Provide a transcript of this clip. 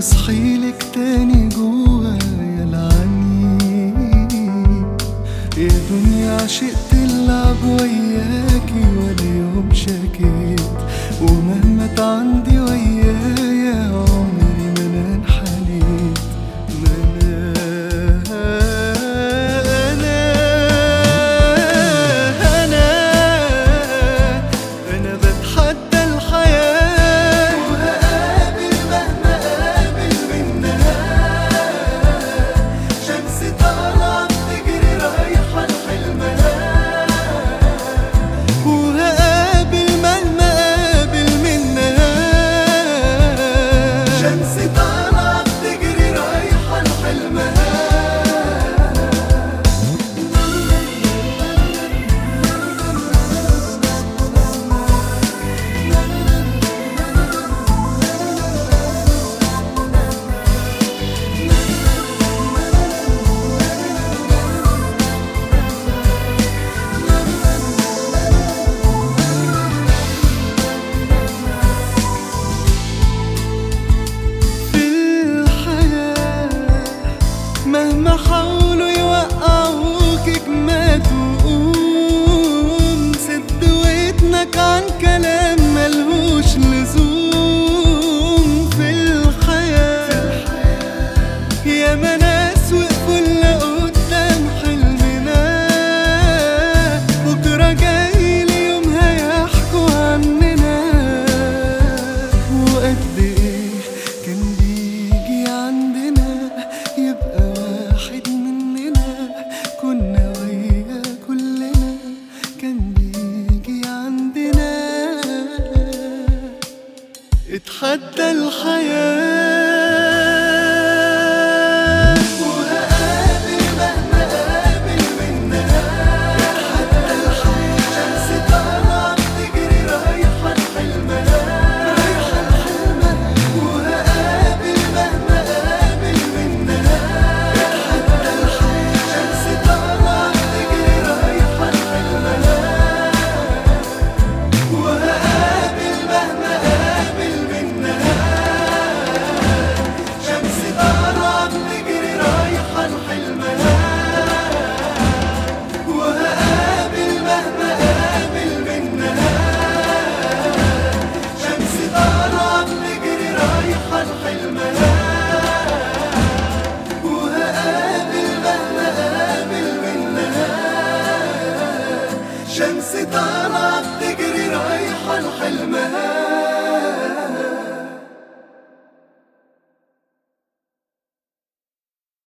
وصحيلك تاني جوايا العنيد يا دنيا عشقت اللعب وياكي ولا يوم شكيت ومهما عندي ويايا عمري ما انا انحنيت ما انا انا انا انا بتحدى الحياة وهقابل مهما قابل منها شمس طالعة بتجري رايحة لحلمها وهقابل مهما قابل منها شمس طالعة بتجري رايحة لحلمها في الحياة مهما حاولوا يوقعوك ما تقوم سد ودنك عن كلام ملهوش